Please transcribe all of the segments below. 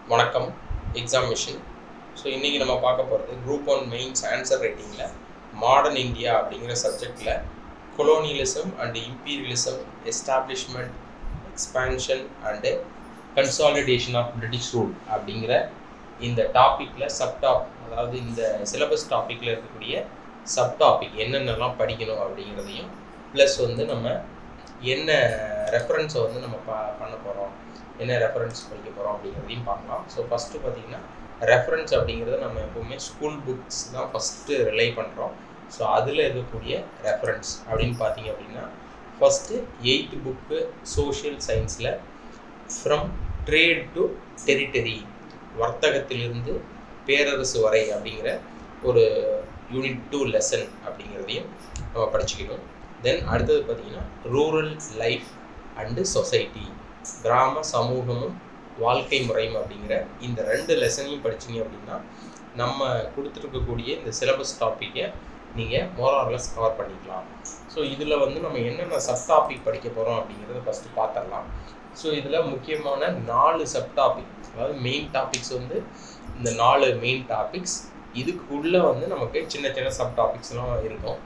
வணக்கம் exam machine so இன்றைக்கி நம்ம பார்க்க போகிறது குரூப் ஒன் மெயின்ஸ் ஆன்சர் ரைட்டிங்கில் மாடர்ன் இந்தியா அப்படிங்கிற சப்ஜெக்டில் colonialism and imperialism establishment expansion and consolidation of British rule அப்படிங்கிற இந்த டாப்பிக்கில் சப்டாப் அதாவது இந்த சிலபஸ் டாப்பிக்கில் இருக்கக்கூடிய சப் டாபிக் என்னென்னலாம் படிக்கணும் அப்படிங்கிறதையும் ப்ளஸ் வந்து நம்ம என்ன ரெஃபரன்ஸை வந்து நம்ம ப பண்ண போகிறோம் என்ன ரெஃபரன்ஸ் படிக்க போகிறோம் அப்படிங்கிறதையும் பார்க்கலாம் ஸோ ஃபஸ்ட்டு பார்த்தீங்கன்னா ரெஃபரன்ஸ் அப்படிங்கிறத நம்ம எப்போவுமே ஸ்கூல் புக்ஸ் தான் ஃபஸ்ட்டு ரிலை பண்ணுறோம் ஸோ அதில் இருக்கக்கூடிய ரெஃபரன்ஸ் அப்படின்னு பார்த்தீங்க அப்படின்னா ஃபஸ்ட்டு எயித்து புக்கு சோஷியல் சயின்ஸில் ஃப்ரம் ட்ரேட் டு டெரிட்டரி வர்த்தகத்திலிருந்து பேரரசு வரை அப்படிங்கிற ஒரு யூனிட் டூ லெசன் அப்படிங்கிறதையும் நம்ம படிச்சுக்கணும் தென் அடுத்தது பார்த்தீங்கன்னா ரூரல் லைஃப் அண்டு சொசைட்டி கிராம சமூகமும் வாழ்க்கை முறையும் அப்படிங்கிற இந்த ரெண்டு லெசனையும் படிச்சீங்க அப்படின்னா நம்ம கொடுத்துருக்கக்கூடிய இந்த சிலபஸ் டாப்பிக்கை நீங்கள் மோரார்லெஸ் கவர் பண்ணிக்கலாம் ஸோ இதில் வந்து நம்ம என்னென்ன சப் டாபிக் படிக்க போகிறோம் அப்படிங்கிறத ஃபஸ்ட்டு பார்த்துடலாம் ஸோ இதில் முக்கியமான நாலு சப் டாபிக் அதாவது மெயின் டாபிக்ஸ் வந்து இந்த நாலு மெயின் டாபிக்ஸ் இதுக்குள்ளே வந்து நமக்கு சின்ன சின்ன சப் டாபிக்ஸ்லாம் இருக்கும்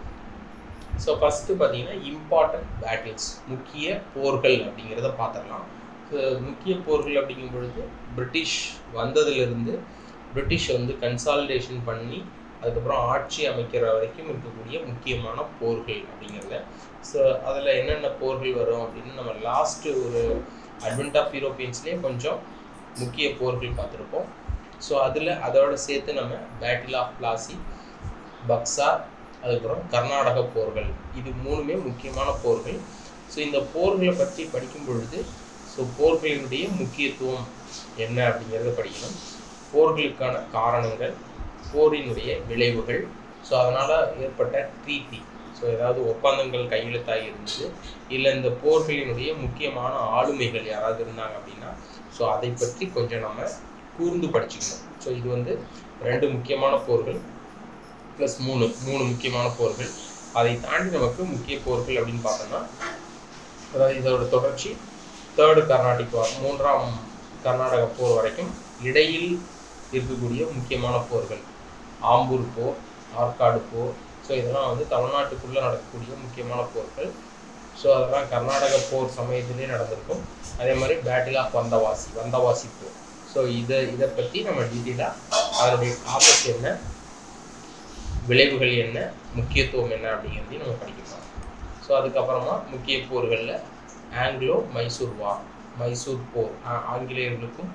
ஸோ ஃபஸ்ட்டு பார்த்தீங்கன்னா இம்பார்ட்டன்ட் பேட்டில்ஸ் முக்கிய போர்கள் அப்படிங்கிறத பார்த்துடலாம் ஸோ முக்கிய போர்கள் அப்படிங்கும் பொழுது பிரிட்டிஷ் வந்ததுலேருந்து பிரிட்டிஷ் வந்து கன்சாலிடேஷன் பண்ணி அதுக்கப்புறம் ஆட்சி அமைக்கிற வரைக்கும் இருக்கக்கூடிய முக்கியமான போர்கள் அப்படிங்கிறத ஸோ அதில் என்னென்ன போர்கள் வரும் அப்படின்னு நம்ம லாஸ்ட்டு ஒரு அட்வென்ட் ஆஃப் யூரோப்பியன்ஸ்லேயே கொஞ்சம் முக்கிய போர்கள் பார்த்துருப்போம் ஸோ அதில் அதோட சேர்த்து நம்ம பேட்டில் ஆஃப் பிளாசி பக்ஸா அதுக்கப்புறம் கர்நாடக போர்கள் இது மூணுமே முக்கியமான போர்கள் ஸோ இந்த போர்களை பற்றி படிக்கும் பொழுது ஸோ போர்களினுடைய முக்கியத்துவம் என்ன அப்படிங்கிறத படிக்கணும் போர்களுக்கான காரணங்கள் போரினுடைய விளைவுகள் ஸோ அதனால் ஏற்பட்ட ட்ரீட்டி ஸோ ஏதாவது ஒப்பந்தங்கள் கையெழுத்தாகி இருந்தது இல்லை இந்த போர்களினுடைய முக்கியமான ஆளுமைகள் யாராவது இருந்தாங்க அப்படின்னா ஸோ அதை பற்றி கொஞ்சம் நம்ம கூர்ந்து படிச்சுக்கணும் ஸோ இது வந்து ரெண்டு முக்கியமான போர்கள் ப்ளஸ் மூணு மூணு முக்கியமான போர்கள் அதை தாண்டி நமக்கு முக்கிய போர்கள் அப்படின்னு பார்த்தோம்னா அதாவது இதோட தொடர்ச்சி தேர்டு கர்நாடிக் வார் மூன்றாம் கர்நாடக போர் வரைக்கும் இடையில் இருக்கக்கூடிய முக்கியமான போர்கள் ஆம்பூர் போர் ஆற்காடு போர் ஸோ இதெல்லாம் வந்து தமிழ்நாட்டுக்குள்ளே நடக்கக்கூடிய முக்கியமான போர்கள் ஸோ அதெல்லாம் கர்நாடக போர் சமயத்திலே நடந்திருக்கும் அதே மாதிரி பேட்டில் ஆஃப் வந்தவாசி வந்தவாசி போர் ஸோ இதை இதை பற்றி நம்ம டீட்டெயிலாக அதனுடைய காப்பஸ் என்ன விளைவுகள் என்ன முக்கியத்துவம் என்ன அப்படிங்கிறதையும் நம்ம படிக்கலாம் ஸோ அதுக்கப்புறமா முக்கிய போர்களில் ஆங்கிலோ மைசூர் வார் மைசூர் போர் ஆங்கிலேயர்களுக்கும்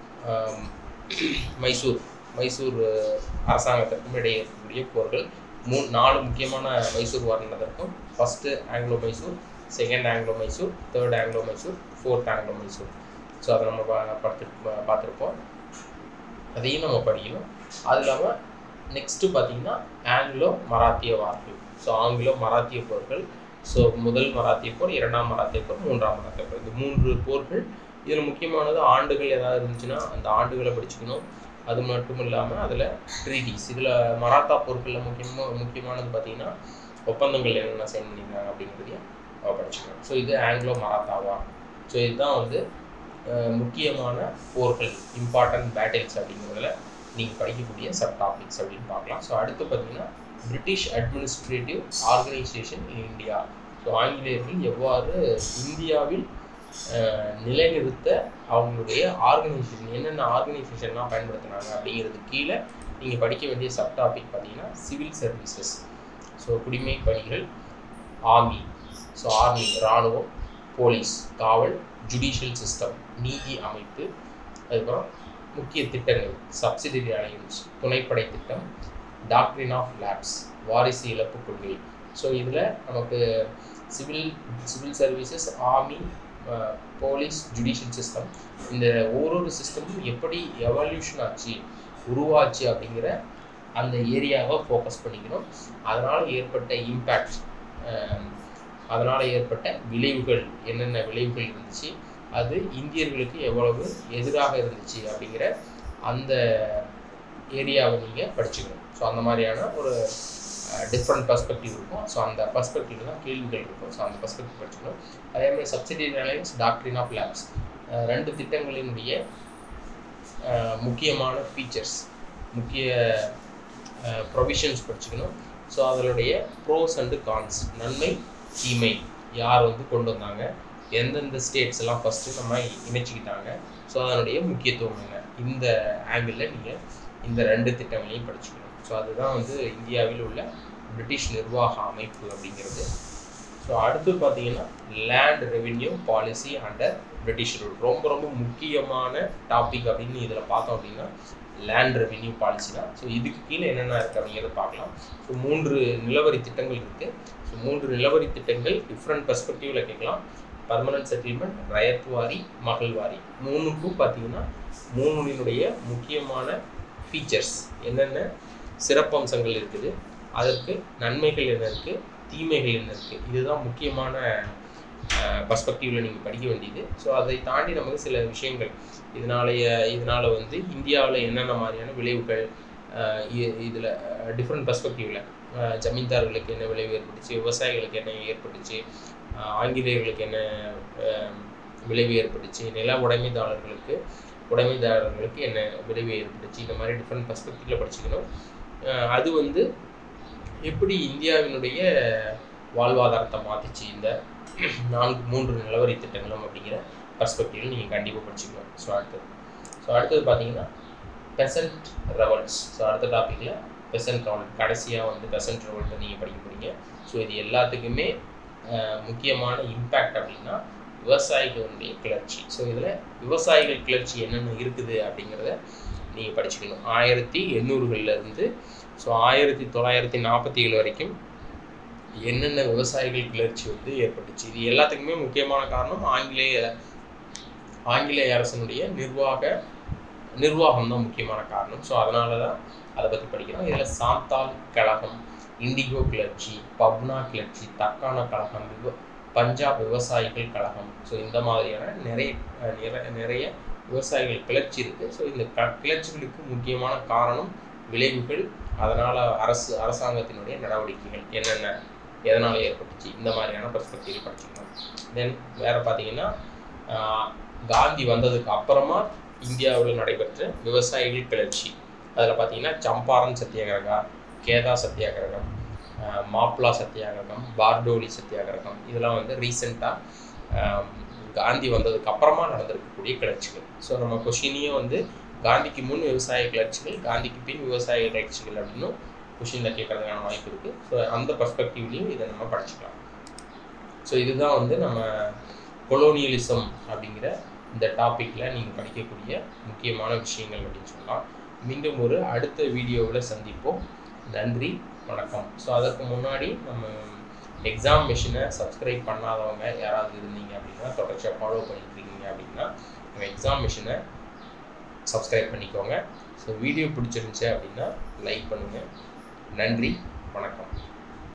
மைசூர் மைசூர் அரசாங்கத்திற்கும் இடையே இருக்கக்கூடிய போர்கள் மூ நாலு முக்கியமான மைசூர் வார் நடந்திருக்கும் first Anglo Mysore second Anglo Mysore third Anglo Mysore fourth Anglo Mysore so அதை நம்ம பார்த்து பார்த்துருப்போம் அதையும் நம்ம படிக்கணும் அது இல்லாமல் நெக்ஸ்ட்டு பார்த்தீங்கன்னா ஆங்கிலோ மராத்திய வார்கள் ஸோ ஆங்கிலோ மராத்திய போர்கள் ஸோ முதல் மராத்திய போர் இரண்டாம் மராத்திய போர் மூன்றாம் மராத்திய போர் இந்த மூன்று போர்கள் இதில் முக்கியமானது ஆண்டுகள் ஏதாவது இருந்துச்சுன்னா அந்த ஆண்டுகளை படிச்சுக்கணும் அது மட்டும் இல்லாமல் அதில் ட்ரீட்டிஸ் இதில் மராத்தா போர்களில் முக்கியமாக முக்கியமானது பார்த்தீங்கன்னா ஒப்பந்தங்கள் என்னென்ன சைன் பண்ணியிருக்காங்க அப்படிங்கிறதையும் படிச்சுக்கணும் ஸோ இது ஆங்கிலோ மராத்தாவா ஸோ இதுதான் வந்து முக்கியமான போர்கள் இம்பார்ட்டன்ட் பேட்டில்ஸ் அப்படிங்கிறதுல நீங்கள் படிக்கக்கூடிய சப் டாபிக்ஸ் அப்படின்னு பார்க்கலாம் ஸோ அடுத்து பார்த்தீங்கன்னா British administrative organisation in India so ஆங்கிலேயர்கள் எவ்வாறு இந்தியாவில் நிலைநிறுத்த அவங்களுடைய ஆர்கனைசேஷன் என்னென்ன ஆர்கனைசேஷன்லாம் பயன்படுத்தினாங்க அப்படிங்கிறது கீழே நீங்கள் படிக்க வேண்டிய சப் டாபிக் பார்த்தீங்கன்னா சிவில் சர்வீசஸ் ஸோ குடிமை பணிகள் ஆர்மி ஸோ ஆர்மி இராணுவம் போலீஸ் காவல் ஜுடிஷியல் சிஸ்டம் நீதி அமைப்பு அதுக்கப்புறம் முக்கிய திட்டங்கள் சப்சிடரி அலையன்ஸ் துணைப்படை திட்டம் டாக்டரின் ஆஃப் லேப்ஸ் வாரிசு இழப்பு கொள்கை ஸோ இதில் நமக்கு civil civil services army police judicial system இந்த ஒவ்வொரு சிஸ்டமும் எப்படி எவல்யூஷன் ஆச்சு உருவாச்சு அப்படிங்கிற அந்த ஏரியாவை ஃபோக்கஸ் பண்ணிக்கணும் அதனால் ஏற்பட்ட இம்பேக்ட் அதனால் ஏற்பட்ட விளைவுகள் என்னென்ன விளைவுகள் இருந்துச்சு அது இந்தியர்களுக்கு எவ்வளவு எதிராக இருந்துச்சு அப்படிங்கிற அந்த ஏரியாவை நீங்கள் படிச்சுக்கணும் ஸோ அந்த மாதிரியான ஒரு டிஃப்ரெண்ட் பர்ஸ்பெக்டிவ் இருக்கும் ஸோ அந்த பர்ஸ்பெக்டிவ் தான் கேள்விகள் இருக்கும் ஸோ அந்த பர்ஸ்பெக்டிவ் படிச்சுக்கணும் அதே மாதிரி subsidiary alliance doctrine of lapse ரெண்டு திட்டங்களினுடைய அஹ், முக்கியமான ஃபீச்சர்ஸ் முக்கிய ப்ரொவிஷன்ஸ் படிச்சுக்கணும் ஸோ அதனுடைய ப்ரோஸ் அண்டு கான்ஸ் நன்மை தீமை யார் வந்து கொண்டு வந்தாங்க எந்தெந்த ஸ்டேட்ஸ் எல்லாம் ஃபஸ்ட்டு நம்ம இணைச்சிக்கிட்டாங்க ஸோ அதனுடைய முக்கியத்துவம் என்ன இந்த ஆங்கிளில் நீங்கள் இந்த ரெண்டு திட்டங்களையும் படிச்சுக்கணும் ஸோ அதுதான் வந்து இந்தியாவில் உள்ள பிரிட்டிஷ் நிர்வாக அமைப்பு அப்படிங்கிறது ஸோ அடுத்து பார்த்தீங்கன்னா land revenue policy under British rule ரொம்ப ரொம்ப முக்கியமான டாபிக் அப்படின்னு இதில் பார்த்தோம் அப்படின்னா லேண்ட் ரெவென்யூ பாலிசி தான் ஸோ இதுக்கு கீழே என்னென்ன இருக்குது அப்படிங்கிறத பார்க்கலாம் ஸோ மூன்று நிலவரி திட்டங்கள் இருக்குது ஸோ மூன்று நிலவரி திட்டங்கள் டிஃப்ரெண்ட் பெர்ஸ்பெக்டிவில் கேட்கலாம் பர்மனன்ட் செட்டில்மெண்ட் ரயத்வாரி மகள்வாரி மூணுக்கும் பார்த்தீங்கன்னா மூணுடைய முக்கியமான ஃபீச்சர்ஸ் என்னென்ன சிறப்பம்சங்கள் இருக்குது அதற்கு நன்மைகள் என்ன இருக்குது தீமைகள் என்ன இருக்குது இதுதான் முக்கியமான பர்ஸ்பெக்டிவில் நீங்கள் படிக்க வேண்டியது ஸோ அதை தாண்டி நமக்கு சில விஷயங்கள் இதனாலேய இதனால் வந்து இந்தியாவில் என்னென்ன மாதிரியான விளைவுகள் இதில் டிஃப்ரெண்ட் பர்ஸ்பெக்டிவில் ஜமீன்தார்களுக்கு என்ன விளைவு ஏற்பட்டுச்சு விவசாயிகளுக்கு என்ன ஏற்பட்டுச்சு அஹ் ஆங்கிலேயர்களுக்கு என்ன அஹ், விளைவு ஏற்பட்டுச்சு நில உடைமைதாரர்களுக்கு உடைமைதாரர்களுக்கு என்ன விளைவு ஏற்பட்டுச்சு இந்த மாதிரி டிஃப்ரெண்ட் பர்ஸ்பெக்டிவில் படிச்சுக்கணும் அஹ் அது வந்து எப்படி இந்தியாவினுடைய வாழ்வாதாரத்தை மாற்றிச்சு இந்த நான்கு மூன்று நிலவரி திட்டங்களும் அப்படிங்கிற பர்ஸ்பெக்டிவில் நீங்கள் கண்டிப்பாக படிச்சுக்கணும் ஸோ அடுத்தது ஸோ அடுத்தது பார்த்தீங்கன்னா பெசன்ட் ரெவல்ட்ஸ் ஸோ அடுத்த டாப்பிக்கில் பெசன்ட் ரெவல்ட் கடைசியாக வந்து பெசன்ட் ரெவல்ட்டை நீங்கள் படிக்க போறீங்க ஸோ இது எல்லாத்துக்குமே அஹ், முக்கியமான இம்பேக்ட் அப்படின்னா விவசாயிகளுடைய கிளர்ச்சி ஸோ இதில் விவசாயிகள் கிளர்ச்சி என்னென்ன இருக்குது அப்படிங்கிறத நீங்கள் படிச்சுக்கணும் ஆயிரத்தி எண்ணூறுகள்லேருந்து ஸோ ஆயிரத்தி தொள்ளாயிரத்தி நாற்பத்தி ஏழு வரைக்கும் என்னென்ன விவசாயிகள் கிளர்ச்சி வந்து ஏற்பட்டுச்சு இது எல்லாத்துக்குமே முக்கியமான காரணம் ஆங்கிலேய ஆங்கிலேய அரசனுடைய நிர்வாக நிர்வாகம் தான் முக்கியமான காரணம் ஸோ அதனால தான் அதை பற்றி படிக்கிறோம் இதில் சாந்தால் கழகம் இண்டிகோ கிளர்ச்சி பப்னா கிளர்ச்சி தக்கான கழகம் விவ பஞ்சாப் விவசாயிகள் கழகம் ஸோ இந்த மாதிரியான நிறைய அஹ், நிற- நிறைய விவசாயிகள் கிளர்ச்சி இருக்குது ஸோ இந்த க கிளர்ச்சிகளுக்கு முக்கியமான காரணம் விளைவுகள் அதனால் அரசு அரசாங்கத்தினுடைய நடவடிக்கைகள் என்னென்ன எதனால் ஏற்பட்டுச்சு இந்த மாதிரியான பெர்ஸ்பெக்டிவ் படிச்சுக்கணும் தென் வேறு பார்த்தீங்கன்னா ஆஹ், காந்தி வந்ததுக்கு அப்புறமா இந்தியாவில் நடைபெற்ற விவசாயிகள் கிளர்ச்சி அதில் பார்த்தீங்கன்னா சம்பாரன் சத்தியாகிரகா கேதா சத்தியாகிரகம் ஆஹ், மாப்ளா சத்தியாகிரகம் பார்டோலி சத்தியாகிரகம் இதெல்லாம் வந்து ரீசெண்டாக காந்தி வந்ததுக்கு அப்புறமா நடந்திருக்கக்கூடிய கிளர்ச்சிகள் ஸோ நம்ம கொஷினையும் வந்து காந்திக்கு முன் விவசாய கிளர்ச்சிகள் காந்திக்கு பின் விவசாய கிளர்ச்சிகள் அப்படின்னு கொஷினில் கேட்கறதுக்கான வாய்ப்பு இருக்குது ஸோ அந்த பர்ஸ்பெக்டிவ்லையும் இதை நம்ம படிச்சுக்கலாம் ஸோ இதுதான் வந்து நம்ம கொலோனியலிசம் அப்படிங்கிற இந்த டாப்பிக்கில் நீங்கள் படிக்கக்கூடிய முக்கியமான விஷயங்கள் அப்படின்னு சொல்லலாம் மீண்டும் ஒரு அடுத்த வீடியோவில் சந்திப்போம் நன்றி வணக்கம் ஸோ அதற்கு முன்னாடி நம்ம எக்ஸாம் மிஷினை சப்ஸ்கிரைப் பண்ணாதவங்க யாராவது இருந்தீங்க அப்படின்னா தொடர்ச்சியாக ஃபாலோ பண்ணிட்டு இருக்கீங்க அப்படின்னா நம்ம எக்ஸாம் மிஷினை சப்ஸ்கிரைப் பண்ணிக்கோங்க ஸோ வீடியோ பிடிச்சிருந்துச்சு அப்படின்னா லைக் பண்ணுங்கள் நன்றி வணக்கம்